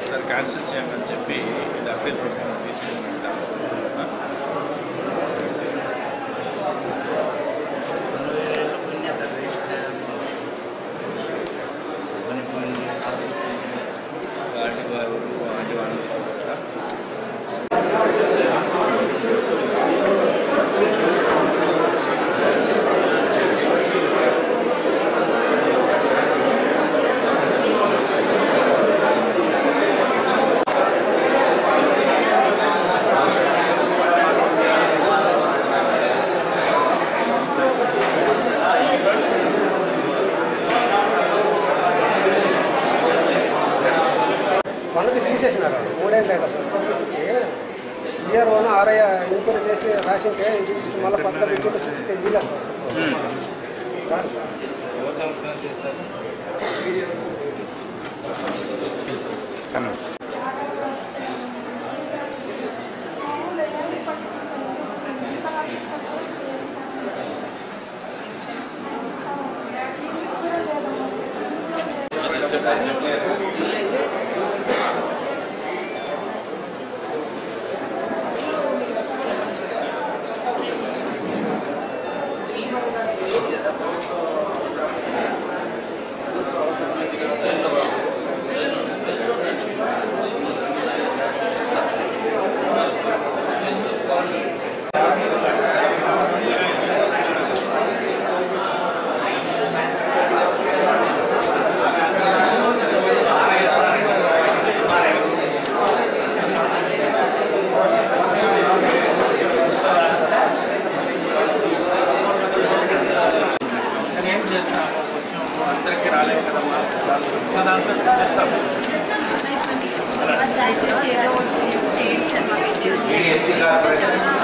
ఒకసారి క్యాన్సిల్ చేయమని చెప్పి ఇది అప్పీల్ ప్రకారం తీసుకుంటాం వాటి వారు వాటి వాళ్ళు తీసుకొస్తారా పనులు తీసేసినారు మూడేళ్ళు లేదు అసలు ఇయర్ వన్ ఆర్ఐ ఎంక్వైరీ చేసి రాసింటే రిజిస్టర్ మళ్ళీ పక్కన పెట్టి వీలు సార్ కాదు సార్ ఎవరు సంవత్సరం చేశారు కానీ ఏం చేస్తాము కొంచెం అందరికీ రాలేదు కదమ్మా మా దాంట్లో చెప్తాము బస్ చేసి ఏదో ఒకటి చేయండి సార్ మాకైతే ఏసీ కార్పొరేషన్